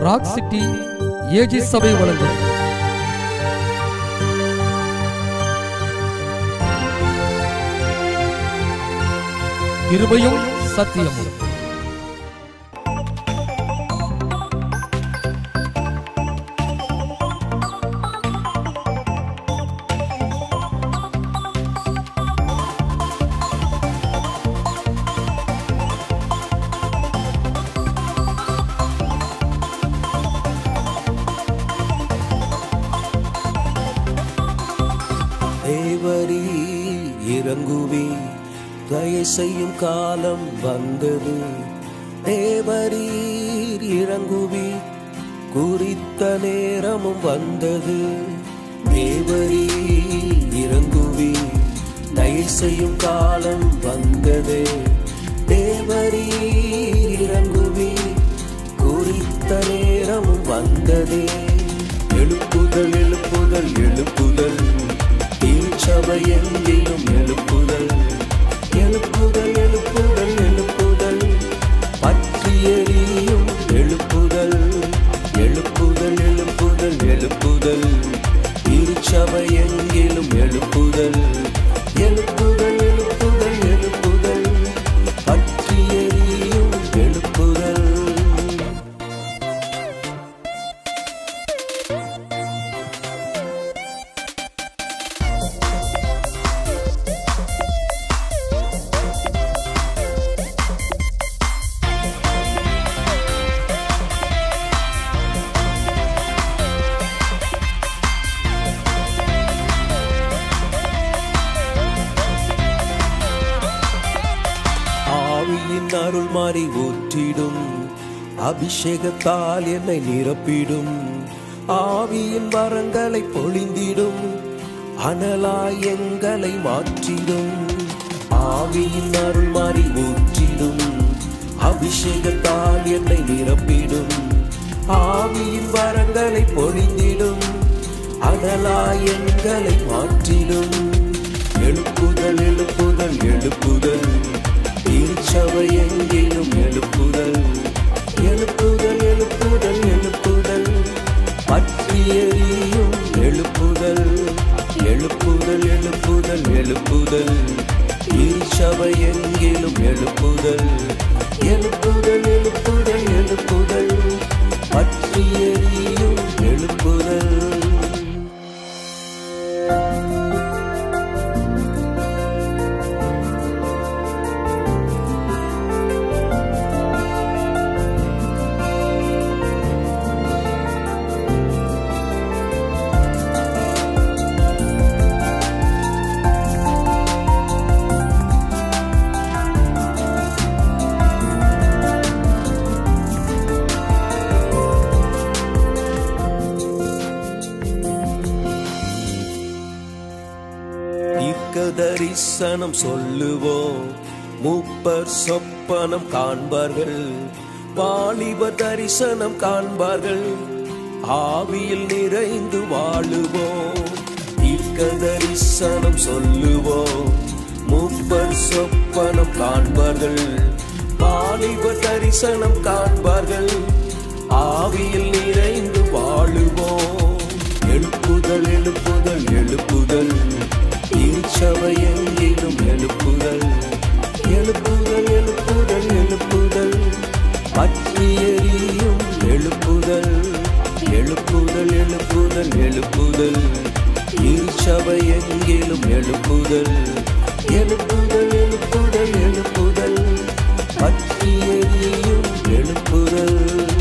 Rock city AG சபை வழங்கும் கிருபையும் சத்தியமும் தேவரீ இறங்குவி தயை செய்யும் காலம் வந்தது தேவரீர் இறங்குவி குறித்த நேரமும் வந்தது தேவரீர் இறங்குவி தயை செய்யும் காலம் வந்தது தேவரீர் இறங்குவி குறித்த நேரமும் வந்ததே எழுப்புதல் எழுப்புதல் எழுப்புதல் திருச்சபை எங்கிலும் எழுப்புதல் எழுப்புதல் எழுப்புதல் எழுப்புதல் பற்றி எரியும் எழுப்புதல் எழுப்புதல் எழுப்புதல் எழுப்புதல் திருச்சபை எங்கிலும் எழுப்புதல் எழுப்புதல் எழுப்புதல் எழுப்புதல் பற்றி எரியும் எழுப்புதல் ஆவியின் அருள் மாறி ஊற்றிடும் அபிஷேகத்தால் என்னை நிரப்பிடும் ஆவியின் வரங்களை பொழிந்திடும் அனலாய் எங்களை மாற்றிடும் ஆவியின் அருள் மாறி ஊற்றிடும் அபிஷேகத்தால் என்னை நிரப்பிடும் ஆவியின் வரங்களை பொழிந்திடும் அனலாய் எங்களை மாற்றிடும் எழுப்புதல் எழுப்புதல் எழுப்புதல் திருச்சபை எங்கிலும் எழுப்புதல் எழுப்புதல் எழுப்புதல் எழுப்புதல் பற்றி எரியும் எழுப்புதல் எழுப்புதல் எழுப்புதல் எழுப்புதல் திருச்சபை எங்கிலும் எழுப்புதல் எழுப்புதல் எழுப்புதல் எழுப்புதல் பற்றி எரியும் எழுப்புதல் தீர்க்க தரிசனம் சொல்லுவோம் மூப்பர் சொப்பனம் காண்பார்கள் வாலிப தரிசனம் காண்பார்கள் ஆவியில் நிறைந்து வாழுவோம் தீர்க்க தரிசனம் சொல்லுவோம் மூப்பர் சொப்பனம் காண்பார்கள் வாலிப தரிசனம் காண்பார்கள் ஆவியில் நிறைந்து வாழுவோம் எழுப்புதல் எழுப்புதல் எழுப்புதல் திருச்சபை எங்கிலும் எழுப்புதல் எழுப்புதல் எழுப்புதல் எழுப்புதல் பற்றி எரியும் எழுப்புதல் எழுப்புதல் எழுப்புதல் எழுப்புதல் திருச்சபை எங்கிலும் எழுப்புதல் எழுப்புதல் எழுப்புதல் எழுப்புதல் பற்றி எரியும் எழுப்புதல்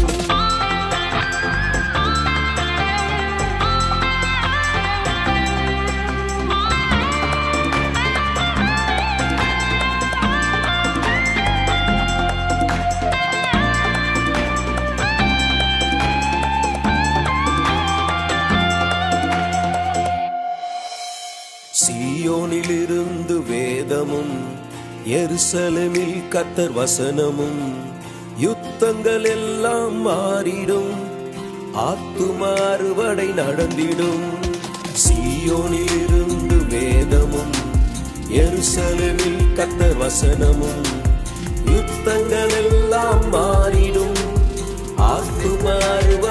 சீயோனிலிருந்து வேதமும் எருசலேமில் கத்தர் வசனமும் யுத்தங்கள் எல்லாம் மாறிடும் ஆத்தும அறுவடை நடந்திடும் சீயோனிலிருந்து வேதமும் எருசலேமில் கத்தர் வசனமும் யுத்தங்கள் எல்லாம் மாறிடும் ஆத்தும அறுவடை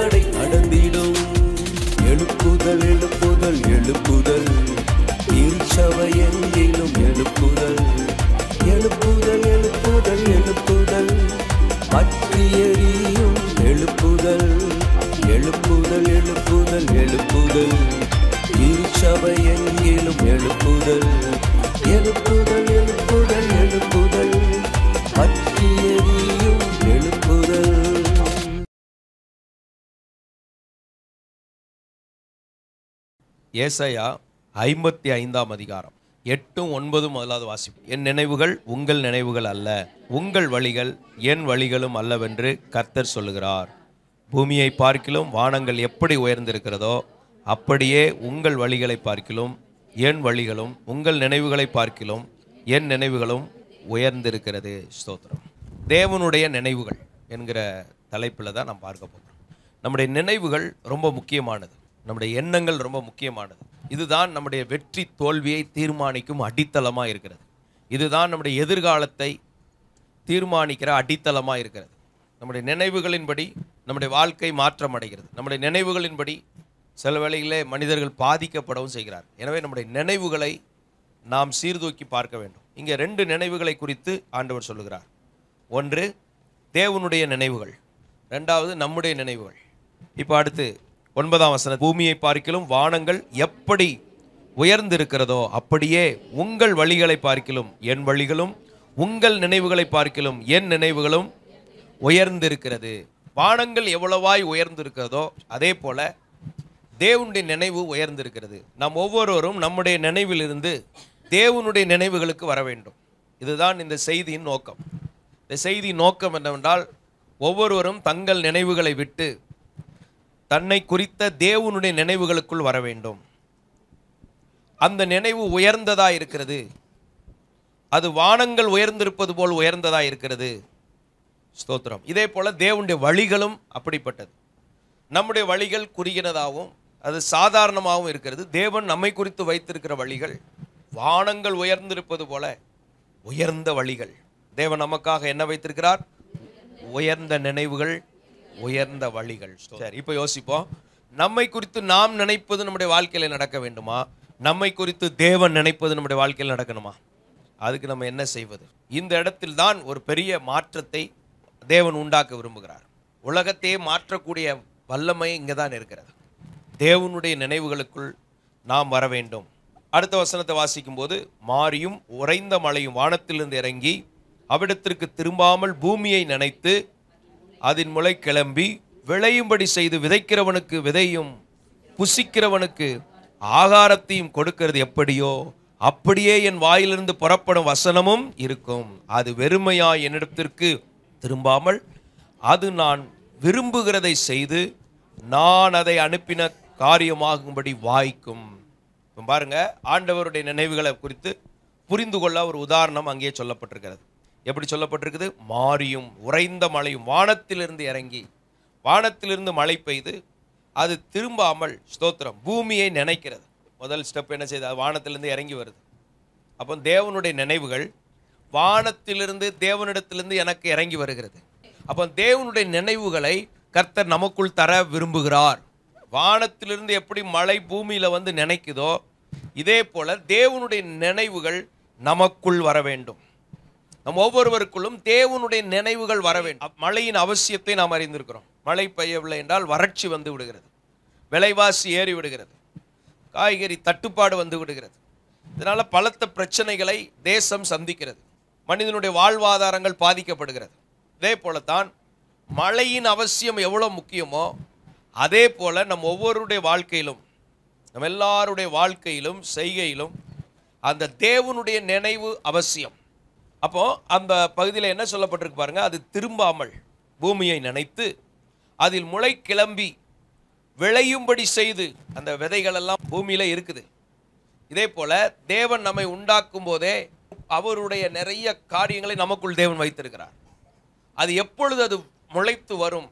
எழுப்புதல் திருச்சபை எங்கிலும் எழுப்புதல் எழுப்புதல் எழுப்புதல் எழுப்புதல் பற்றி எரியும் எழுப்புதல் எழுப்புதல் எழுப்புதல் எழுப்புதல் திருச்சபை எங்கிலும் எழுப்புதல் எழுப்புதல் எழுப்புதல் எழுப்புதல் பற்றி எரியும் எழுப்புதல் ஏசாயா ஐம்பத்தி ஐந்தாம் அதிகாரம் எட்டும் ஒன்பதும் முதலாவது வாசிப்பு என் நினைவுகள் உங்கள் நினைவுகள் அல்ல உங்கள் வழிகள் என் வழிகளும் அல்லவென்று கர்த்தர் சொல்லுகிறார் பூமியை பார்க்கிலும் வானங்கள் எப்படி உயர்ந்திருக்கிறதோ அப்படியே உங்கள் வழிகளை பார்க்கிலும் என் வழிகளும் உங்கள் நினைவுகளை பார்க்கிலும் என் நினைவுகளும் உயர்ந்திருக்கிறது ஸ்தோத்திரம் தேவனுடைய நினைவுகள் என்கிற தலைப்பில் தான் நாம் பார்க்க போகிறோம் நம்முடைய நினைவுகள் ரொம்ப முக்கியமானது நம்முடைய எண்ணங்கள் ரொம்ப முக்கியமானது இதுதான் நம்முடைய வெற்றி தோல்வியை தீர்மானிக்கும் அடித்தளமாக இருக்கிறது இதுதான் நம்முடைய எதிர்காலத்தை தீர்மானிக்கிற அடித்தளமாக இருக்கிறது நம்முடைய நினைவுகளின்படி நம்முடைய வாழ்க்கை மாற்றம் அடைகிறது நம்முடைய நினைவுகளின்படி சில வேளைகளிலே மனிதர்கள் பாதிக்கப்படவும் செய்கிறார் எனவே நம்முடைய நினைவுகளை நாம் சீர்தூக்கி பார்க்க வேண்டும் இங்கே ரெண்டு நினைவுகளை குறித்து ஆண்டவர் சொல்லுகிறார் ஒன்று தேவனுடைய நினைவுகள் ரெண்டாவது நம்முடைய நினைவுகள் இப்போ அடுத்து ஒன்பதாம் வசனம் பூமியை பார்க்கிலும் வானங்கள் எப்படி உயர்ந்திருக்கிறதோ அப்படியே உங்கள் வழிகளை பார்க்கிலும் என் வழிகளும் உங்கள் நினைவுகளை பார்க்கிலும் என் நினைவுகளும் உயர்ந்திருக்கிறது வானங்கள் எவ்வளவாய் உயர்ந்திருக்கிறதோ அதே போல தேவனுடைய நினைவு உயர்ந்திருக்கிறது நாம் ஒவ்வொருவரும் நம்முடைய நினைவிலிருந்து தேவனுடைய நினைவுகளுக்கு வர வேண்டும் இதுதான் இந்த செய்தியின் நோக்கம் இந்த செய்தியின் நோக்கம் என்னவென்றால் ஒவ்வொருவரும் தங்கள் நினைவுகளை விட்டு தன்னை குறித்த தேவனுடைய நினைவுகளுக்குள் வர வேண்டும் அந்த நினைவு உயர்ந்ததா இருக்கிறது அது வானங்கள் உயர்ந்திருப்பது போல் உயர்ந்ததா இருக்கிறது ஸ்தோத்திரம் இதே போல தேவனுடைய வழிகளும் அப்படிப்பட்டது நம்முடைய வழிகள் குறுகினதாகவும் அது சாதாரணமாகவும் இருக்கிறது தேவன் நம்மை குறித்து வைத்திருக்கிற வழிகள் வானங்கள் உயர்ந்திருப்பது போல உயர்ந்த வழிகள் தேவன் நமக்காக என்ன வைத்திருக்கிறார் உயர்ந்த நினைவுகள் உயர்ந்த வழிகள் சரி இப்போ யோசிப்போம் நம்மை குறித்து நாம் நினைப்பது நம்முடைய வாழ்க்கையில நடக்க வேண்டுமா நம்மை குறித்து தேவன் நினைப்பது நம்முடைய வாழ்க்கையில் நடக்கணுமா அதுக்கு நம்ம என்ன செய்வது இந்த இடத்தில் தான் ஒரு பெரிய மாற்றத்தை தேவன் உண்டாக்க விரும்புகிறார் உலகத்தையே மாற்றக்கூடிய வல்லமை இங்கே தான் இருக்கிறது தேவனுடைய நினைவுகளுக்குள் நாம் வர வேண்டும் அடுத்த வசனத்தை வாசிக்கும் போது மாரியும் உறைந்த மழையும் வானத்திலிருந்து இறங்கி அவ்விடத்திற்கு திரும்பாமல் பூமியை நினைத்து அதன் முளை கிளம்பி விளையும்படி செய்து விதைக்கிறவனுக்கு விதையும் புசிக்கிறவனுக்கு ஆகாரத்தையும் கொடுக்கிறது எப்படியோ அப்படியே என் வாயிலிருந்து புறப்படும் வசனமும் இருக்கும் அது வெறுமையாய் என்னிடத்திற்கு திரும்பாமல் அது நான் விரும்புகிறதை செய்து நான் அதை அனுப்பின காரியமாகும்படி வாய்க்கும் இப்ப பாருங்க ஆண்டவருடைய நினைவுகளை குறித்து புரிந்து கொள்ள ஒரு உதாரணம் அங்கே சொல்லப்பட்டிருக்கிறது எப்படி சொல்லப்பட்டிருக்குது மாரியும் உறைந்த மழையும் வானத்திலிருந்து இறங்கி வானத்திலிருந்து மழை பெய்து அது திரும்பாமல் ஸ்தோத்திரம் பூமியை நினைக்கிறது முதல் ஸ்டெப் என்ன செய்யுது அது வானத்திலிருந்து இறங்கி வருது அப்போ தேவனுடைய நினைவுகள் வானத்திலிருந்து தேவனிடத்திலிருந்து எனக்கு இறங்கி வருகிறது அப்போ தேவனுடைய நினைவுகளை கர்த்தர் நமக்குள் தர விரும்புகிறார் வானத்திலிருந்து எப்படி மழை பூமியில வந்து நினைக்குதோ இதே போல தேவனுடைய நினைவுகள் நமக்குள் வர வேண்டும் நம் ஒவ்வொருவருக்குள்ளும் தேவனுடைய நினைவுகள் வர வேண்டும் அப்- மழையின் அவசியத்தை நாம் அறிந்திருக்கிறோம் மழை பெய்யவில்லை என்றால் வறட்சி வந்து விடுகிறது விலைவாசி ஏறி விடுகிறது காய்கறி தட்டுப்பாடு வந்து விடுகிறது இதனால பலத்த பிரச்சனைகளை தேசம் சந்திக்கிறது மனிதனுடைய வாழ்வாதாரங்கள் பாதிக்கப்படுகிறது இதே போலத்தான் மழையின் அவசியம் எவ்வளோ முக்கியமோ அதே போல நம் ஒவ்வொருடைய வாழ்க்கையிலும் நம்ம எல்லாருடைய வாழ்க்கையிலும் செய்கையிலும் அந்த தேவனுடைய நினைவு அவசியம் அப்போ அந்த பகுதியில் என்ன சொல்லப்பட்டிருக்கு பாருங்க அது திரும்பாமல் பூமியை நினைத்து அதில் முளை கிளம்பி விளையும்படி செய்து அந்த விதைகள் எல்லாம் பூமியில இருக்குது இதே போல தேவன் நம்மை உண்டாக்கும் போதே அவருடைய நிறைய காரியங்களை நமக்குள் தேவன் வைத்திருக்கிறார் அது எப்பொழுது அது முளைத்து வரும்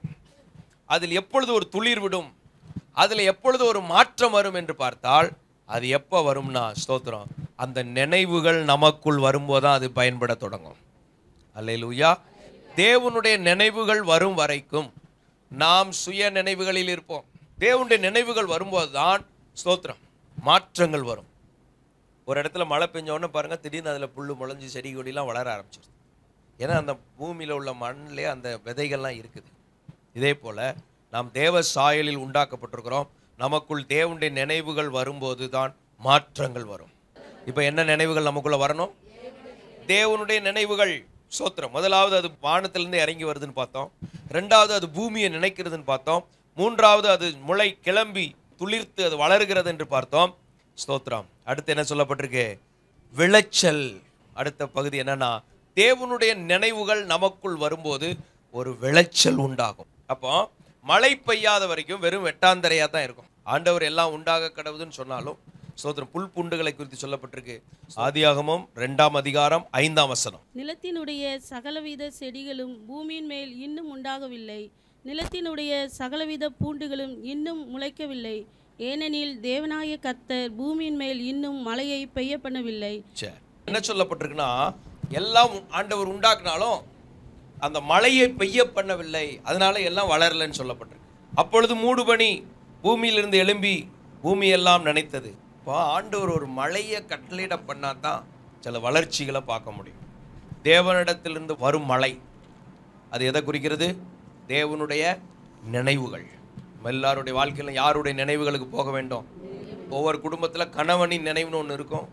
அதில் எப்பொழுது ஒரு துளிர் விடும் அதில் எப்பொழுது ஒரு மாற்றம் வரும் என்று பார்த்தால் அது எப்போ வரும்னா ஸ்தோத்திரம் அந்த நினைவுகள் நமக்குள் வரும்போது தான் அது பயன்பட தொடங்கும் அல்லேலூயா தேவனுடைய நினைவுகள் வரும் வரைக்கும் நாம் சுய நினைவுகளில் இருப்போம் தேவனுடைய நினைவுகள் வரும்போது தான் ஸ்தோத்திரம் மாற்றங்கள் வரும் ஒரு இடத்துல மழை பெஞ்ச உடனே பாருங்க திடீர்னு அதில் புல்லு முளைஞ்சு செடி கொடிலாம் வளர ஆரம்பிச்சிருது ஏன்னா அந்த பூமியில் உள்ள மண்ணிலே அந்த விதைகள்லாம் இருக்குது இதே போல நாம் தேவ சாயலில் உண்டாக்கப்பட்டிருக்கிறோம் நமக்குள் தேவனுடைய நினைவுகள் வரும்போது தான் மாற்றங்கள் வரும் இப்போ என்ன நினைவுகள் நமக்குள்ள வரணும் தேவனுடைய நினைவுகள் சோத்திரம் முதலாவது அது வானத்திலிருந்து இறங்கி வருதுன்னு பார்த்தோம் ரெண்டாவது அது பூமியை நினைக்கிறதுன்னு பார்த்தோம் மூன்றாவது அது முளை கிளம்பி துளிர்த்து அது வளருகிறது என்று பார்த்தோம் ஸ்தோத்திரம் அடுத்து என்ன சொல்லப்பட்டிருக்கு விளைச்சல் அடுத்த பகுதி என்னன்னா தேவனுடைய நினைவுகள் நமக்குள் வரும்போது ஒரு விளைச்சல் உண்டாகும் அப்போ மழை பெய்யாத வரைக்கும் வெறும் வெட்டாந்தரையா தான் இருக்கும் ஆண்டவர் எல்லாம் உண்டாக கடவுதுன்னு சொன்னாலும் சோதரம் புல் புண்டுகளை குறித்து சொல்லப்பட்டிருக்கு ஆதியாகமம் ரெண்டாம் அதிகாரம் ஐந்தாம் வசனம் நிலத்தினுடைய சகலவித செடிகளும் பூமியின் மேல் இன்னும் உண்டாகவில்லை நிலத்தினுடைய சகலவித பூண்டுகளும் இன்னும் முளைக்கவில்லை ஏனெனில் தேவனாய கர்த்தர் பூமியின் மேல் இன்னும் மழையை பெய்ய பண்ணவில்லை சரி என்ன சொல்லப்பட்டிருக்குன்னா எல்லாம் ஆண்டவர் உண்டாக்குனாலும் அந்த மழையை பெய்ய பண்ணவில்லை அதனால எல்லாம் வளரலன்னு சொல்லப்பட்டிருக்கு அப்பொழுது மூடுபனி பூமியிலிருந்து எழும்பி பூமி எல்லாம் நினைத்தது இப்போ ஆண்டவர் ஒரு மழையை கட்டளையிட பண்ணாதான் சில வளர்ச்சிகளை பார்க்க முடியும் தேவனிடத்திலிருந்து வரும் மழை அது எதை குறிக்கிறது தேவனுடைய நினைவுகள் நம்ம எல்லாருடைய வாழ்க்கையில யாருடைய நினைவுகளுக்கு போக வேண்டும் ஒவ்வொரு குடும்பத்தில் கணவனின் நினைவுன்னு ஒன்று இருக்கும்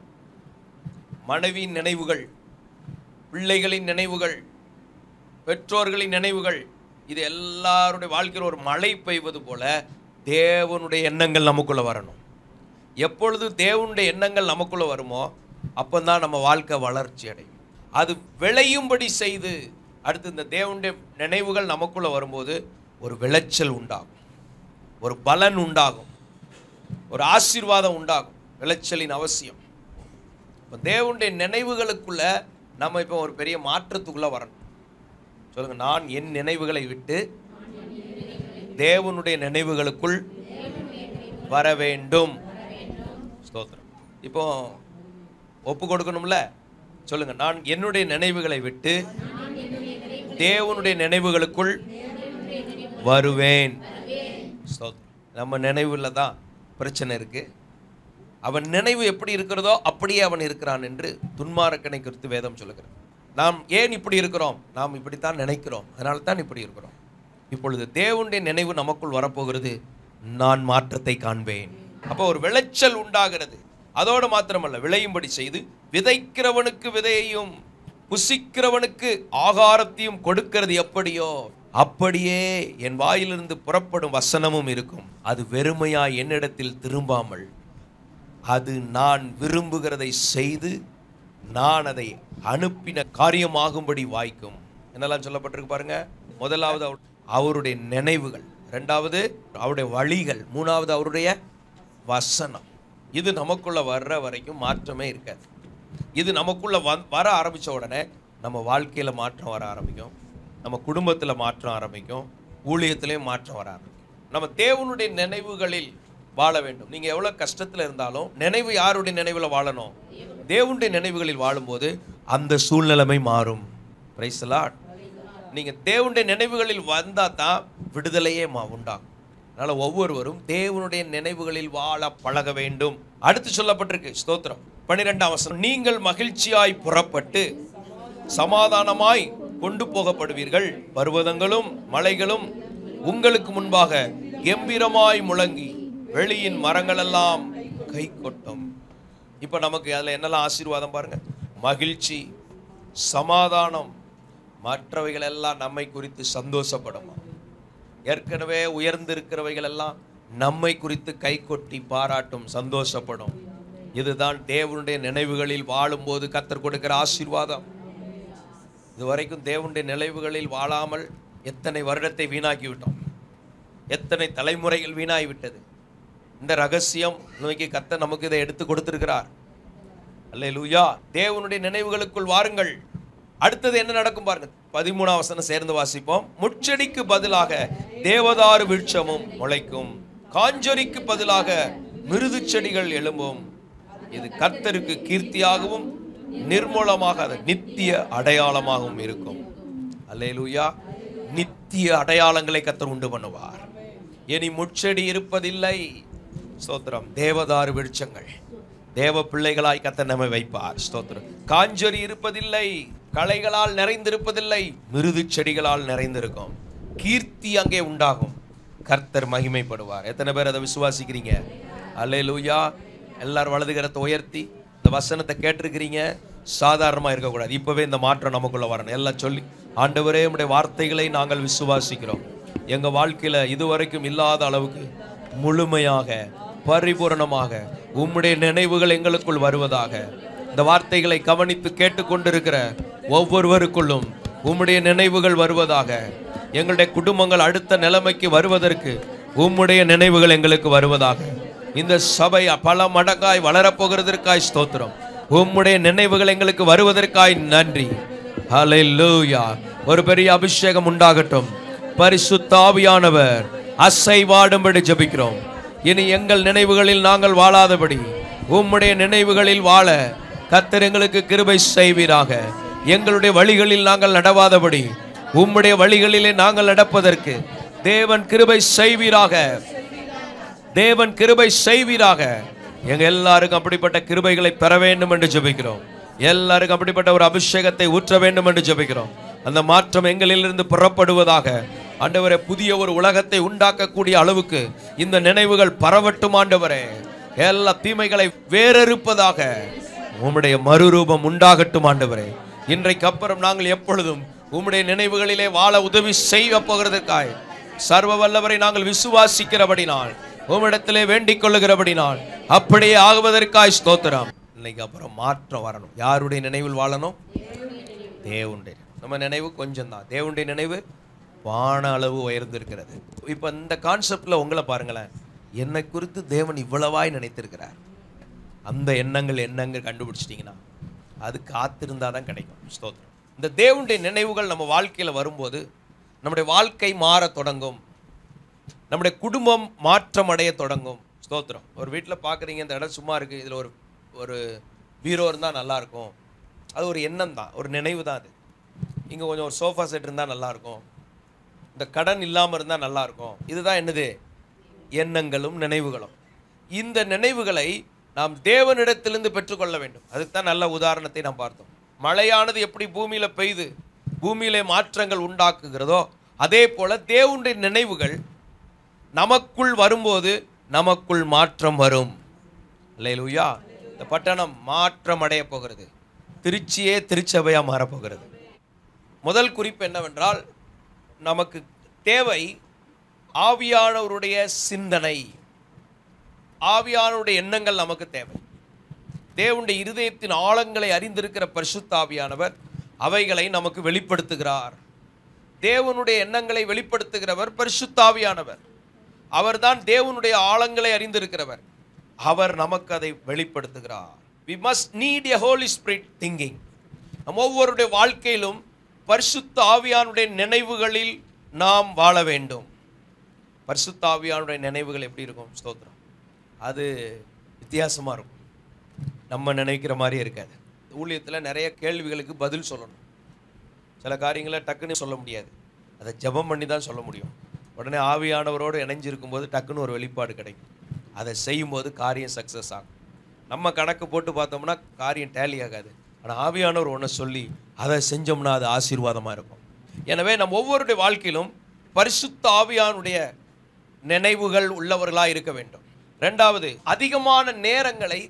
மனைவியின் நினைவுகள் பிள்ளைகளின் நினைவுகள் பெற்றோர்களின் நினைவுகள் இது எல்லாருடைய வாழ்க்கையில் ஒரு மழை பெய்வது போல தேவனுடைய எண்ணங்கள் நமக்குள்ள வரணும் எப்பொழுது தேவனுடைய எண்ணங்கள் நமக்குள்ள வருமோ அப்பந்தான் நம்ம வாழ்க்கை வளர்ச்சி அடையும் அது விளையும்படி செய்து அடுத்து இந்த தேவனுடைய நினைவுகள் நமக்குள்ள வரும்போது ஒரு விளைச்சல் உண்டாகும் ஒரு பலன் உண்டாகும் ஒரு ஆசீர்வாதம் உண்டாகும் விளைச்சலின் அவசியம் இப்போ தேவனுடைய நினைவுகளுக்குள்ள நம்ம இப்போ ஒரு பெரிய மாற்றத்துக்குள்ள வரணும் சொல்லுங்க நான் என் நினைவுகளை விட்டு தேவனுடைய நினைவுகளுக்குள் வர வேண்டும் ஸ்தோத்திரம் இப்போ ஒப்பு கொடுக்கணும்ல சொல்லுங்க நான் என்னுடைய நினைவுகளை விட்டு தேவனுடைய நினைவுகளுக்குள் வருவேன் ஸ்தோத்திரம். நம்ம நினைவுல தான் பிரச்சனை இருக்கு அவன் நினைவு எப்படி இருக்கிறதோ அப்படியே அவன் இருக்கிறான் என்று துன்மார்க்கனை குறித்து வேதம் சொல்லுகிறது நாம் ஏன் இப்படி இருக்கிறோம் நாம் இப்படித்தான் நினைக்கிறோம் அதனால தான் இப்படி இருக்கிறோம் இப்பொழுது தேவனுடைய நினைவு நமக்குள் வரப்போகிறது நான் மாற்றத்தை காண்பேன் அப்போ ஒரு விளைச்சல் உண்டாகிறது அதோடு மாத்திரமல்ல விளையும்படி செய்து விதைக்கிறவனுக்கு விதையையும் புசிக்கிறவனுக்கு ஆகாரத்தையும் கொடுக்கிறது எப்படியோ அப்படியே என் வாயிலிருந்து புறப்படும் வசனமும் இருக்கும் அது வெறுமையாய் என்னிடத்தில் திரும்பாமல் அது நான் விரும்புகிறதை செய்து நான் அதை அனுப்பின காரியமாகும்படி வாய்க்கும் என்னெல்லாம் சொல்லப்பட்டிருக்கு பாருங்க முதலாவது அவர்- அவருடைய நினைவுகள் ரெண்டாவது அவருடைய வழிகள் மூணாவது அவருடைய வசனம் இது நமக்குள்ள வர்ற வரைக்கும் மாற்றமே இருக்காது இது நமக்குள்ள வந் வர ஆரம்பிச்ச உடனே நம்ம வாழ்க்கையில மாற்றம் வர ஆரம்பிக்கும் நம்ம குடும்பத்துல மாற்றம் ஆரம்பிக்கும் ஊழியத்திலையும் மாற்றம் வர ஆரம்பிக்கும் நம்ம தேவனுடைய நினைவுகளில் வாழ வேண்டும் நீங்க எவ்வளவு கஷ்டத்துல இருந்தாலும் நினைவு யாருடைய நினைவுல வாழணும் தேவனுடைய நினைவுகளில் வாழும்போது அந்த சூழ்நிலைமை மாறும் பிரைஸ் நீங்க தேவனுடைய நினைவுகளில் வந்தா தான் விடுதலையே மா உண்டாகும் அதனால ஒவ்வொருவரும் தேவனுடைய நினைவுகளில் வாழ பழக வேண்டும் அடுத்து சொல்லப்பட்டிருக்கு ஸ்தோத்திரம் பன்னிரெண்டாம் வசனம் நீங்கள் மகிழ்ச்சியாய் புறப்பட்டு சமாதானமாய் கொண்டு போகப்படுவீர்கள் பர்வதங்களும் மலைகளும் உங்களுக்கு முன்பாக கெம்பீரமாய் முழங்கி வெளியின் மரங்களெல்லாம் கை கொட்டும் இப்போ நமக்கு அதில் என்னெல்லாம் ஆசீர்வாதம் பாருங்க மகிழ்ச்சி சமாதானம் மற்றவைகள் எல்லாம் நம்மை குறித்து சந்தோஷப்படுமா ஏற்கனவே உயர்ந்திருக்கிறவைகள் எல்லாம் நம்மை குறித்து கை கொட்டி பாராட்டும் சந்தோஷப்படும் இதுதான் தேவனுடைய நினைவுகளில் வாழும்போது கத்தர் கொடுக்கிற ஆசீர்வாதம் இதுவரைக்கும் தேவனுடைய நினைவுகளில் வாழாமல் எத்தனை வருடத்தை வீணாக்கி விட்டோம் எத்தனை தலைமுறைகள் வீணாகி விட்டது இந்த ரகசியம் நோக்கி கத்த நமக்கு இதை எடுத்து கொடுத்திருக்கிறார் அல்லேலூயா தேவனுடைய நினைவுகளுக்குள் வாருங்கள் அடுத்தது என்ன நடக்கும் பாருங்க பதிமூணாம் வசனம் சேர்ந்து வாசிப்போம் முச்செடிக்கு பதிலாக தேவதாரு விருட்சமும் முளைக்கும் காஞ்சொரிக்கு பதிலாக மிருது செடிகள் எழும்பும் இது கர்த்தருக்கு கீர்த்தியாகவும் நிர்மூலமாக அது நித்திய அடையாளமாகவும் இருக்கும் அல்லேலூயா நித்திய அடையாளங்களை கர்த்தர் உண்டு பண்ணுவார் இனி முட்செடி இருப்பதில்லை ஸ்தோத்திரம் தேவதாரு விருட்சங்கள் தேவ பிள்ளைகளாய் கத்த நம்மை வைப்பார் ஸ்தோத்திரம் காஞ்சொரி இருப்பதில்லை களைகளால் நிறைந்திருப்பதில்லை மிருது செடிகளால் நிறைந்திருக்கும் கீர்த்தி அங்கே உண்டாகும் கர்த்தர் மகிமைப்படுவார் எத்தனை பேர் அதை விசுவாசிக்கிறீங்க அல்லேலூயா எல்லாரும் வலது கரத்தை உயர்த்தி இந்த வசனத்தை கேட்டிருக்கிறீங்க சாதாரணமாக இருக்கக்கூடாது இப்போவே இந்த மாற்றம் நமக்குள்ள வரணும் எல்லாம் சொல்லி ஆண்டவரே உம்முடைய வார்த்தைகளை நாங்கள் விசுவாசிக்கிறோம் எங்கள் வாழ்க்கையில் இதுவரைக்கும் இல்லாத அளவுக்கு முழுமையாக பரிபூரணமாக உம்முடைய நினைவுகள் எங்களுக்குள் வருவதாக இந்த வார்த்தைகளை கவனித்து கேட்டுக்கொண்டிருக்கிற ஒவ்வொருவருக்குள்ளும் உம்முடைய நினைவுகள் வருவதாக எங்களுடைய குடும்பங்கள் அடுத்த நிலைமைக்கு வருவதற்கு உம்முடைய நினைவுகள் எங்களுக்கு வருவதாக இந்த சபை பல மடங்காய் வளரப்போகிறதற்காய் ஸ்தோத்திரம் உம்முடைய நினைவுகள் எங்களுக்கு வருவதற்காய் நன்றி ஹalleluya ஒரு பெரிய அபிஷேகம் உண்டாகட்டும் பரிசுத்தாவியானவர் அசைவாடும்படி ஜெபிக்கிறோம் இனி எங்கள் நினைவுகளில் நாங்கள் வாழாதபடி உம்முடைய நினைவுகளில் வாழ கர்த்தர் எங்களுக்கு கிருபை செய்வீராக எங்களுடைய வழிகளில் நாங்கள் நடவாதபடி உம்முடைய வழிகளிலே நாங்கள் நடப்பதற்கு தேவன் கிருபை செய்வீராக தேவன் கிருபை செய்வீராக எங்க எல்லாருக்கும் அப்படிப்பட்ட கிருபைகளை பெற வேண்டும் என்று ஜெபிக்கிறோம் எல்லாருக்கும் அப்படிப்பட்ட ஒரு அபிஷேகத்தை ஊற்ற வேண்டும் என்று ஜெபிக்கிறோம் அந்த மாற்றம் எங்களிலிருந்து புறப்படுவதாக ஆண்டவரே புதிய ஒரு உலகத்தை உண்டாக்கக்கூடிய அளவுக்கு இந்த நினைவுகள் பரவட்டும் ஆண்டவரே எல்லா தீமைகளை வேறறுப்பதாக உம்முடைய மறுரூபம் உண்டாகட்டும் ஆண்டவரே இன்றைக்கு அப்புறம் நாங்கள் எப்பொழுதும் உம்முடைய நினைவுகளிலே வாழ உதவி செய்ய போகிறதற்காய் சர்வ வல்லவரை நாங்கள் விசுவாசிக்கிறபடினால் உம்மிடத்திலே வேண்டிக் கொள்ளுகிறபடினால் அப்படியே ஆகுவதற்காய் ஸ்தோத்திரம் இன்னைக்கு அப்புறம் மாற்றம் வரணும் யாருடைய நினைவில் வாழணும் தேவனுடைய நம்ம நினைவு கொஞ்சம் தான் தேவனுடைய நினைவு வான அளவு உயர்ந்திருக்கிறது இப்போ இந்த கான்செப்ட்ல உங்களை பாருங்களேன் என்னை குறித்து தேவன் இவ்வளவாய் நினைத்திருக்கிறார் அந்த எண்ணங்கள் எண்ணங்கள் கண்டுபிடிச்சிட்டிங்கன்னா அது காத்திருந்தாதான் தான் கிடைக்கும் ஸ்தோத்திரம் இந்த தேவனுடைய நினைவுகள் நம்ம வாழ்க்கையில் வரும்போது நம்முடைய வாழ்க்கை மாறத் தொடங்கும் நம்முடைய குடும்பம் மாற்றம் அடைய தொடங்கும் ஸ்தோத்திரம் ஒரு வீட்டில் பார்க்குறீங்க இந்த இடம் சும்மா இருக்குது இதில் ஒரு ஒரு பீரோ இருந்தால் நல்லா இருக்கும் அது ஒரு எண்ணம் தான் ஒரு நினைவு தான் அது இங்கே கொஞ்சம் ஒரு சோஃபா செட் இருந்தால் நல்லா இருக்கும் இந்த கடன் இல்லாமல் இருந்தால் நல்லா இருக்கும் இதுதான் என்னது எண்ணங்களும் நினைவுகளும் இந்த நினைவுகளை நாம் தேவனிடத்திலிருந்து பெற்றுக்கொள்ள வேண்டும் அதுக்கு தான் நல்ல உதாரணத்தை நாம் பார்த்தோம் மழையானது எப்படி பூமியில பெய்து பூமியிலே மாற்றங்கள் உண்டாக்குகிறதோ அதே போல தேவனுடைய நினைவுகள் நமக்குள் வரும்போது நமக்குள் மாற்றம் வரும் அல்லேலூயா இந்த பட்டணம் மாற்றம் அடைய போகிறது திருச்சியே திருச்சபையா மாறப்போகிறது முதல் குறிப்பு என்னவென்றால் நமக்கு தேவை ஆவியானவருடைய சிந்தனை ஆவியானவருடைய எண்ணங்கள் நமக்கு தேவை தேவனுடைய இருதயத்தின் ஆழங்களை அறிந்திருக்கிற பரிசுத்த ஆவியானவர் அவைகளை நமக்கு வெளிப்படுத்துகிறார் தேவனுடைய எண்ணங்களை வெளிப்படுத்துகிறவர் பரிசுத்த ஆவியானவர் அவர்தான் தேவனுடைய ஆழங்களை அறிந்திருக்கிறவர் அவர் நமக்கு அதை வெளிப்படுத்துகிறார் we must need a holy spirit thinking நம் ஒவ்வொருடைய வாழ்க்கையிலும் பரிசுத்த ஆவியானுடைய நினைவுகளில் நாம் வாழ வேண்டும் பரிசுத்த ஆவியானுடைய நினைவுகள் எப்படி இருக்கும் ஸ்தோத்திரம் அது வித்தியாசமாக இருக்கும் நம்ம நினைக்கிற மாதிரி இருக்காது ஊழியத்தில் நிறைய கேள்விகளுக்கு பதில் சொல்லணும் சில காரியங்களை டக்குன்னு சொல்ல முடியாது அதை ஜெபம் பண்ணி தான் சொல்ல முடியும் உடனே ஆவியானவரோடு இணைஞ்சிருக்கும் போது டக்குன்னு ஒரு வெளிப்பாடு கிடைக்கும் அதை செய்யும்போது காரியம் சக்ஸஸ் ஆகும் நம்ம கணக்கு போட்டு பார்த்தோம்னா காரியம் டேலி ஆகாது ஆனால் ஆவியானவர் ஒன்று சொல்லி அதை செஞ்சோம்னா அது ஆசீர்வாதமாக இருக்கும் எனவே நம்ம ஒவ்வொருடைய வாழ்க்கையிலும் பரிசுத்த ஆவியானுடைய நினைவுகள் உள்ளவர்களாக இருக்க வேண்டும் ரெண்டாவது அதிகமான நேரங்களை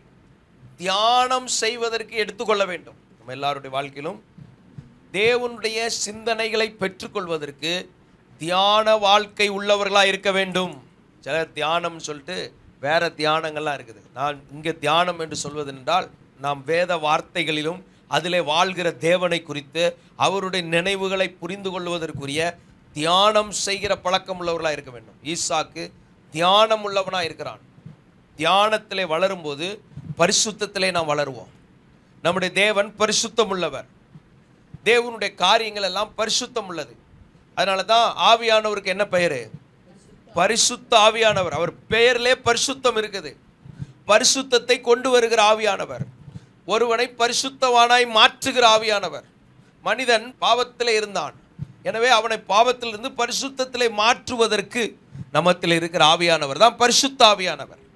தியானம் செய்வதற்கு எடுத்துக்கொள்ள வேண்டும் நம்ம எல்லாருடைய வாழ்க்கையிலும் தேவனுடைய சிந்தனைகளை பெற்றுக்கொள்வதற்கு தியான வாழ்க்கை உள்ளவர்களாக இருக்க வேண்டும் சிலர் தியானம் சொல்லிட்டு வேற தியானங்கள்லாம் இருக்குது நான் இங்கே தியானம் என்று சொல்வது என்றால் நாம் வேத வார்த்தைகளிலும் அதிலே வாழ்கிற தேவனை குறித்து அவருடைய நினைவுகளை புரிந்து கொள்வதற்குரிய தியானம் செய்கிற பழக்கம் உள்ளவர்களாக இருக்க வேண்டும் ஈசாக்கு தியானம் உள்ளவனாக இருக்கிறான் தியானத்திலே வளரும்போது பரிசுத்தத்திலே நாம் வளருவோம் நம்முடைய தேவன் பரிசுத்தம் உள்ளவர் தேவனுடைய காரியங்கள் எல்லாம் பரிசுத்தம் உள்ளது அதனால தான் ஆவியானவருக்கு என்ன பெயர் பரிசுத்த ஆவியானவர் அவர் பெயரிலே பரிசுத்தம் இருக்குது பரிசுத்தத்தை கொண்டு வருகிற ஆவியானவர் ஒருவனை பரிசுத்தவானாய் மாற்றுகிற ஆவியானவர் மனிதன் பாவத்திலே இருந்தான் எனவே அவனை பாவத்திலிருந்து பரிசுத்தத்திலே மாற்றுவதற்கு நமத்தில் இருக்கிற ஆவியானவர் தான் பரிசுத்த ஆவியானவர்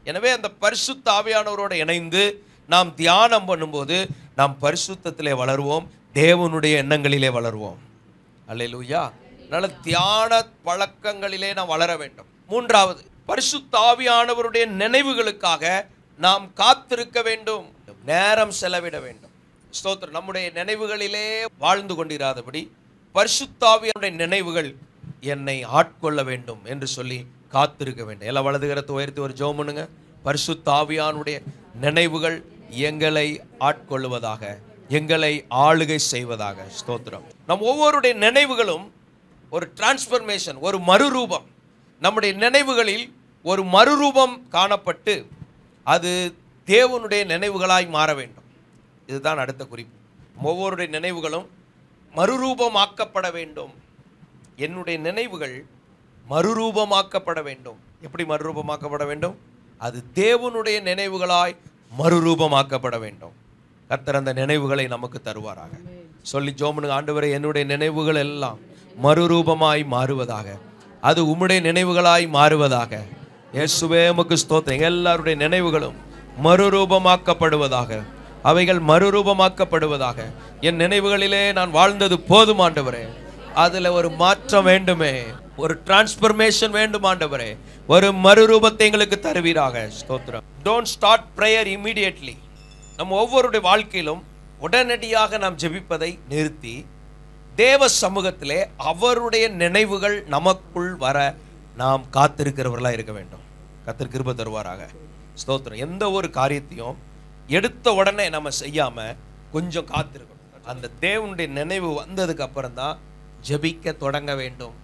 எனவே அந்த பரிசுத்த ஆவியானவரோட இணைந்து நாம் தியானம் பண்ணும்போது நாம் பரிசுத்தத்திலே வளருவோம் தேவனுடைய எண்ணங்களிலே வளருவோம் அல்லேலூயா அதனால தியான பழக்கங்களிலே நாம் வளர வேண்டும் மூன்றாவது பரிசுத்த ஆவியானவருடைய நினைவுகளுக்காக நாம் காத்திருக்க வேண்டும் நேரம் செலவிட வேண்டும் ஸ்தோத்திரம் நம்முடைய நினைவுகளிலே வாழ்ந்து கொண்டிராதபடி பரிசுத்தாவியனுடைய நினைவுகள் என்னை ஆட்கொள்ள வேண்டும் என்று சொல்லி காத்திருக்க வேண்டும் எல்லாம் வலதுகரத்தை உயர்த்தி ஒரு ஜெபம் பண்ணுங்க பரிசுத்தாவியானுடைய நினைவுகள் எங்களை ஆட்கொள்வதாக எங்களை ஆளுகை செய்வதாக ஸ்தோத்திரம் நம் ஒவ்வொருடைய நினைவுகளும் ஒரு டிரான்ஸ்பர்மேஷன் ஒரு மறுரூபம் நம்முடைய நினைவுகளில் ஒரு மறுரூபம் காணப்பட்டு அது தேவனுடைய நினைவுகளாய் மாற வேண்டும் இதுதான் அடுத்த குறிப்பு ஒவ்வொருடைய நினைவுகளும் மறுரூபமாக்கப்பட வேண்டும் என்னுடைய நினைவுகள் மறுரூபமாக்கப்பட வேண்டும் எப்படி மறுரூபமாக்கப்பட வேண்டும் அது தேவனுடைய நினைவுகளாய் மறுரூபமாக்கப்பட வேண்டும் கர்த்தர் அந்த நினைவுகளை நமக்கு தருவாராக சொல்லி ஜோமனுக்கு ஆண்டவரே என்னுடைய நினைவுகள் எல்லாம் மறுரூபமாய் மாறுவதாக அது உம்முடைய நினைவுகளாய் மாறுவதாக இயேசுவே உமக்கு ஸ்தோத்திரம் எல்லாருடைய நினைவுகளும் மறுரூபமாக்கப்படுவதாக அவைகள் மறுரூபமாக்கப்படுவதாக என் நினைவுகளிலே நான் வாழ்ந்தது போதும் ஆண்டவரே அதுல ஒரு மாற்றம் வேண்டுமே ஒரு டிரான்ஸ்பர்மேஷன் வேண்டும் ஆண்டவரே ஒரு மறுரூபத்தை எங்களுக்கு தருவீராக ஸ்தோத்திரம் டோன்ட் ஸ்டார்ட் ப்ரேயர் இமீடியட்லி நம்ம ஒவ்வொருடைய வாழ்க்கையிலும் உடனடியாக நாம் ஜெபிப்பதை நிறுத்தி தேவ சமூகத்திலே அவருடைய நினைவுகள் நமக்குள் வர நாம் காத்திருக்கிறவர்களா இருக்க வேண்டும் கத்திர கிருப தருவாராக ஸ்தோத்திரம் எந்த ஒரு காரியத்தையும் எடுத்த உடனே நம்ம செய்யாம கொஞ்சம் காத்திருக்கணும் அந்த தேவனுடைய நினைவு வந்ததுக்கு அப்புறம் தான் ஜெபிக்க தொடங்க வேண்டும்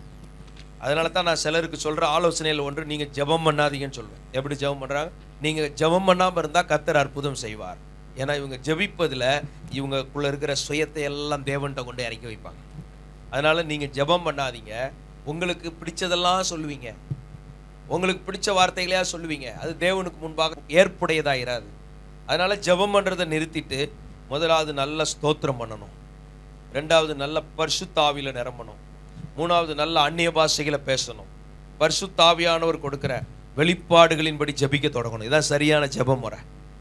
அதனால தான் நான் சிலருக்கு சொல்ற ஆலோசனையில் ஒன்று நீங்க ஜெபம் பண்ணாதீங்கன்னு சொல்வேன் எப்படி ஜெபம் பண்றாங்க நீங்க ஜெபம் பண்ணாம இருந்தா கத்தர் அற்புதம் செய்வார் ஏன்னா இவங்க ஜெபிப்பதுல இவங்களுக்குள்ள இருக்கிற சுயத்தை எல்லாம் தேவன்கிட்ட கொண்டு இறக்கி வைப்பாங்க அதனால நீங்க ஜெபம் பண்ணாதீங்க உங்களுக்கு பிடிச்சதெல்லாம் சொல்லுவீங்க உங்களுக்கு பிடிச்ச வார்த்தைகளையா சொல்லுவீங்க அது தேவனுக்கு முன்பாக ஏற்புடையதா இராது அதனால ஜெபம் பண்றதை நிறுத்திட்டு முதலாவது நல்ல ஸ்தோத்திரம் பண்ணணும் ரெண்டாவது நல்ல பரிசுத்தாவியில நிரம்பணும் மூணாவது நல்ல அந்நிய பாஷைகளை பேசணும் பரிசுத்தாவியானவர் கொடுக்கிற வெளிப்பாடுகளின்படி ஜெபிக்க தொடங்கணும் இதான் சரியான ஜெப முறை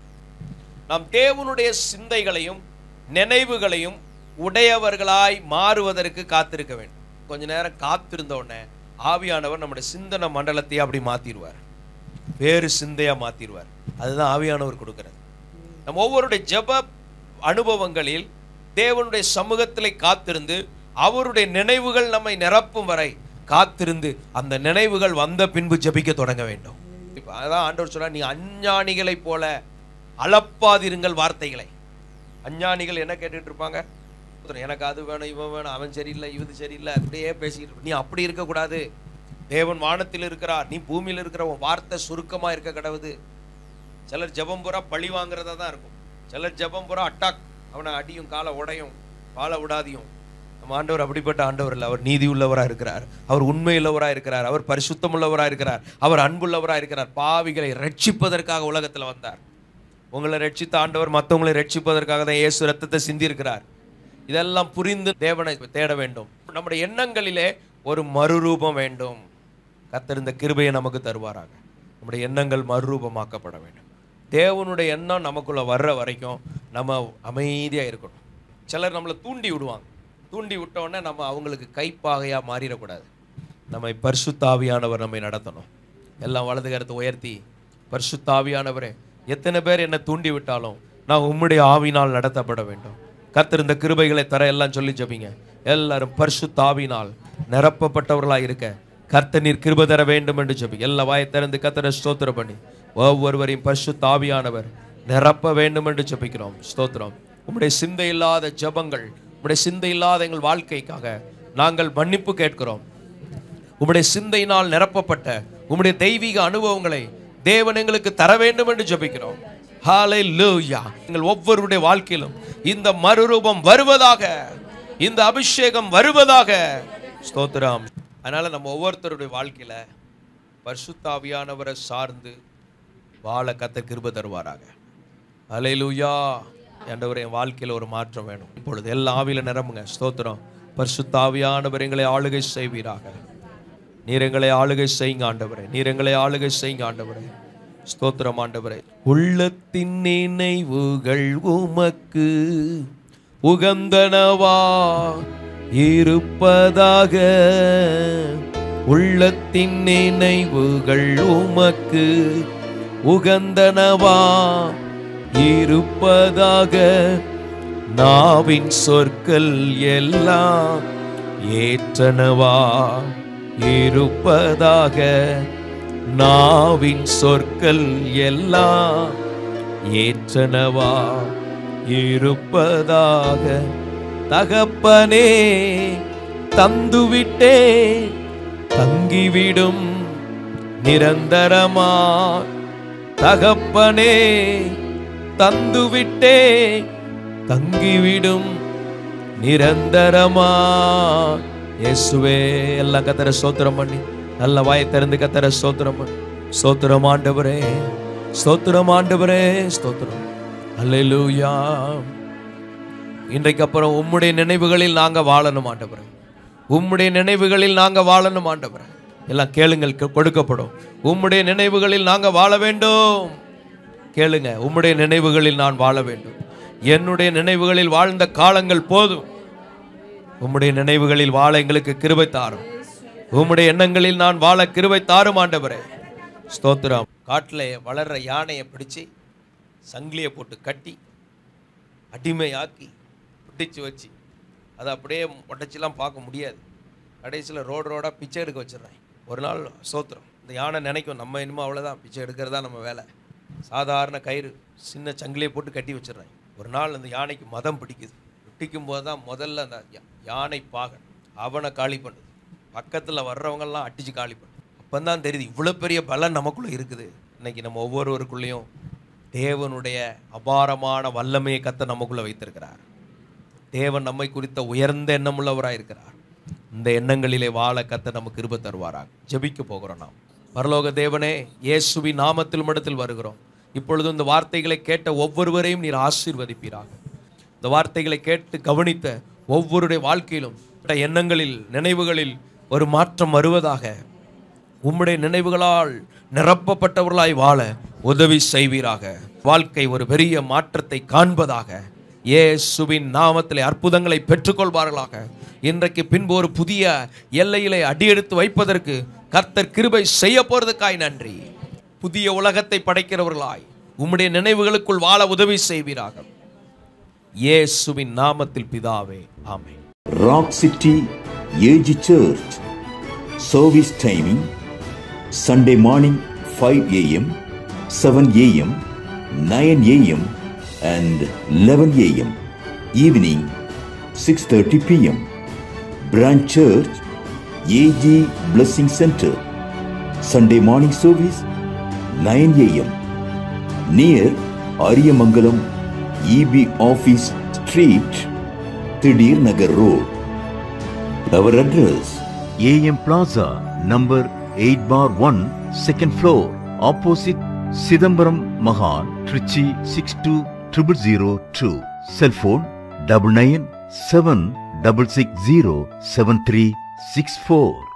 நாம் தேவனுடைய சிந்தைகளையும் நினைவுகளையும் உடையவர்களாய் மாறுவதற்கு காத்திருக்க வேண்டும் கொஞ்ச நேரம் காத்திருந்த உடனே ஆவியானவர் நம்முடைய சிந்தனை மண்டலத்தையே அப்படி மாத்திடுவார் வேறு சிந்தையா மாத்திடுவார் அதுதான் ஆவியானவர் கொடுக்கிறது நம்ம ஒவ்வொருடைய ஜெப அனுபவங்களில் தேவனுடைய சமூகத்திலே காத்திருந்து அவருடைய நினைவுகள் நம்மை நிரப்பும் வரை காத்திருந்து அந்த நினைவுகள் வந்த பின்பு ஜெபிக்க தொடங்க வேண்டும் இப்ப அதான் ஆண்டவர் சொல்றார் நீ அஞ்ஞானிகளைப் போல அளப்பாதிருங்கள் வார்த்தைகளை அஞ்ஞானிகள் என்ன கேட்டுட்டு இருப்பாங்க எனக்கு அது வேணும் இவன் வேணும் அவன் சரியில்லை இது சரியில்லை அப்படியே பேசிக்கிட்டு இருப்ப. நீ அப்படி இருக்கக்கூடாது தேவன் வானத்தில் இருக்கிறார் நீ பூமியில் இருக்கிற உன் வார்த்தை சுருக்கமா இருக்க கடவுது சிலர் ஜெபம் பூரா பழி வாங்குறதா தான் இருக்கும் சிலர் ஜெபம் பூரா அட்டாக் அவனை அடியும் காலை உடையும் வாழ விடாதியும் நம்ம ஆண்டவர் அப்படிப்பட்ட ஆண்டவர் இல்லை அவர் நீதி உள்ளவராக இருக்கிறார் அவர் உண்மை உள்ளவராக இருக்கிறார் அவர் பரிசுத்தம் உள்ளவராக இருக்கிறார் அவர் அன்புள்ளவராக இருக்கிறார் பாவிகளை ரட்சிப்பதற்காக உலகத்தில் வந்தார் உங்களை ரட்சித்த ஆண்டவர் மற்றவங்களை ரட்சிப்பதற்காக தான் இயேசு ரத்தத்தை சிந்தியிருக்கிறார் இதெல்லாம் புரிந்து தேவனை தேட வேண்டும் நம்முடைய எண்ணங்களிலே ஒரு மறுரூபம் வேண்டும் கர்த்தர் இந்த கிருபையை நமக்கு தருவாராக நம்முடைய எண்ணங்கள் மறுரூபமாக்கப்பட வேண்டும் தேவனுடைய எண்ணம் நமக்குள்ள வர்ற வரைக்கும் நம்ம அமைதியா இருக்கணும் சிலர் நம்மளை தூண்டி விடுவாங்க தூண்டி விட்ட உடனே நம்ம அவங்களுக்கு கைப்பாகையா மாறிடக்கூடாது நம்மை பரிசுத்தாவியானவர் நம்மை நடத்தணும் எல்லாம் வலது கருத்தை உயர்த்தி பரிசுத்தாவியானவரே எத்தனை பேர் என்னை தூண்டி விட்டாலும் நான் உம்முடைய ஆவினால் நடத்தப்பட வேண்டும் கர்த்தர் இந்த கிருபைகளை தர எல்லாம் சொல்லி ஜெபிங்க எல்லாரும் பரிசுத்தாவினால் நிரப்பப்பட்டவர்களாக இருக்க கர்த்தர் நீர் கிருபை தர வேண்டும் என்று ஜெபி எல்லா வாயை திறந்து கர்த்தரை ஸ்தோத்திரம் பண்ணி ஒவ்வொருவரையும் பரிசுத்தாவியானவர் நிரப்ப வேண்டும் என்று ஜெபிக்கிறோம் ஸ்தோத்திரம் உம்முடைய சிந்தை இல்லாத ஜெபங்கள் உம்முடைய சிந்தை இல்லாத எங்கள் வாழ்க்கைக்காக நாங்கள் மன்னிப்பு கேட்கிறோம் உம்முடைய சிந்தையினால் நிரப்பப்பட்ட உம்முடைய தெய்வீக அனுபவங்களை தேவன் எங்களுக்கு தர வேண்டும் என்று ஜெபிக்கிறோம் ஹalleluya எங்கள் ஒவ்வொருடைய வாழ்க்கையிலும் இந்த மறுரூபம் வருவதாக இந்த அபிஷேகம் வருவதாக ஸ்தோத்திரம் அதனால நம்ம ஒவ்வொருத்தருடைய வாழ்க்கையில பரிசுத்தாவியானவரை சார்ந்து வாழ கத்த கிருப தருவாராக ஹalleluya ஆண்டவரே என் வாழ்க்கையில ஒரு மாற்றம் வேணும் இப்பொழுது எல்லா ஆவியில நிரம்புங்க ஸ்தோத்திரம் பரிசுத்தாவியானவர் எங்களை ஆளுகை செய்வீராக நீர் எங்களை ஆளுகை செய்யுங்க ஆண்டவரே நீர் எங்களை ஆளுகை செய்யுங்க ஆண்டவரே ஸ்தோத்திரம் ஆண்டவரே உள்ளத்தின் நினைவுகள் உமக்கு உகந்தனவா இருப்பதாக உள்ளத்தின் நினைவுகள் உமக்கு உகந்தனவா இருப்பதாக நாவின் சொற்கள் எல்லாம் ஏற்றனவா இருப்பதாக நாவின் சொற்கள் எல்லாம் ஏற்றனவா இருப்பதாக தகப்பனே தந்துவிட்டே தங்கிவிடும் நிரந்தரமா தகப்பனே தந்துவிட்டே தங்கிவிடும் நிரந்தரமா இயேசுவே எல்லாம் கத்தர சோத்திரம் பண்ணி நல்ல வாயை திறந்து கத்தர சோத்திரம் பண்ணி சோத்திரம் ஆண்டவரே ஸ்தோத்திரம் ஆண்டவரே ஸ்தோத்திரம் அல்லேலூயா இன்றைக்கு அப்புறம் உம்முடைய நினைவுகளில் நாங்க வாழணும் ஆண்டவரே உம்முடைய நினைவுகளில் நாங்க வாழணும் ஆண்டவரே எல்லாம் கேளுங்கள் கொ- கொடுக்கப்படும் உம்முடைய நினைவுகளில் நாங்க வாழ வேண்டும் கேளுங்க உம்முடைய நினைவுகளில் நான் வாழ வேண்டும் என்னுடைய நினைவுகளில் வாழ்ந்த காலங்கள் போதும் உம்முடைய நினைவுகளில் வாழ எங்களுக்கு கிருபை தாரும் உம்முடைய எண்ணங்களில் நான் வாழ கிருபை தாரும் ஆண்டவரே ஸ்தோத்திரம் காட்டில் வளர்ற யானையை பிடிச்சு சங்கிலியை போட்டு கட்டி அடிமையாக்கி பிடிச்சு வச்சு அதை அப்படியே உடச்சிலாம் பார்க்க முடியாது கடைசியில் ரோடு ரோடாக பிச்சை எடுக்க வச்சிடுறேன் ஒரு நாள் சோத்திரம் இந்த யானை நினைக்கும் நம்ம இன்னும் அவ்வளோதான் பிச்சை எடுக்கிறதா நம்ம வேலை சாதாரண கயிறு சின்ன சங்கிலியை போட்டு கட்டி வச்சிடுறேன் ஒரு நாள் அந்த யானைக்கு மதம் பிடிக்குது பிடிக்கும் போது தான் முதல்ல அந்த யா- யானை பாகன் அவனை காலி பண்ணுது பக்கத்தில் வர்றவங்கெல்லாம் அடிச்சு காலி பண்ணுது அப்போ தான் தெரியுது இவ்வளோ பெரிய பலன் நமக்குள்ளே இருக்குது இன்னைக்கு நம்ம ஒவ்வொருவருக்குள்ளேயும் தேவனுடைய அபாரமான வல்லமையை கத்த நமக்குள்ள வைத்திருக்கிறார் தேவன் நம்மை குறித்த உயர்ந்த எண்ணமுள்ளவராய் இருக்கிறார் இந்த எண்ணங்களிலே வாழ கத்த நமக்கு கிருபை தருவாராக ஜெபிக்க போகிறோம் நாம் பரலோக தேவனே இயேசுவின் நாமத்தில் மடத்தில் வருகிறோம் இப்பொழுது இந்த வார்த்தைகளை கேட்ட ஒவ்வொருவரையும் நீர் ஆசீர்வதிப்பீராக இந்த வார்த்தைகளை கேட்டு கவனித்த ஒவ்வொருடைய வாழ்க்கையிலும் இந்த எண்ணங்களில் நினைவுகளில் ஒரு மாற்றம் வருவதாக உம்முடைய நினைவுகளால் நிரப்பப்பட்டவர்களாய் வாழ உதவி செய்வீராக வாழ்க்கை ஒரு பெரிய மாற்றத்தை காண்பதாக இயேசுவின் நாமத்திலே அற்புதங்களை பெற்றுக்கொள்வார்களாக இன்றைக்கு பின்பு ஒரு புதிய எல்லையிலே அடியெடுத்து வைப்பதற்கு கர்த்தர் கிருபை செய்ய போறதுக்காய் நன்றி புதிய உலகத்தை படைக்கிறவர்களாய் உம்முடைய நினைவுகளுக்குள் வாழ உதவி செய்வீராக இயேசுவின் நாமத்தில் பிதாவே ஆமென் Rock City AG Church. Service timing Sunday morning 5 a.m., 7 a.m., 9 a.m., and 11 a.m. Evening 6:30 p.m. Branch Church AG Blessing Center. Sunday morning service 9 a.m. Near Aryamangalam EB Office Street, Thidir Nagar Road. Our address AM Plaza, number 8 bar 1, second floor, opposite Sidambaram Mahan, Trichy 620002. Cell phone double nine seven double six zero seven three six four.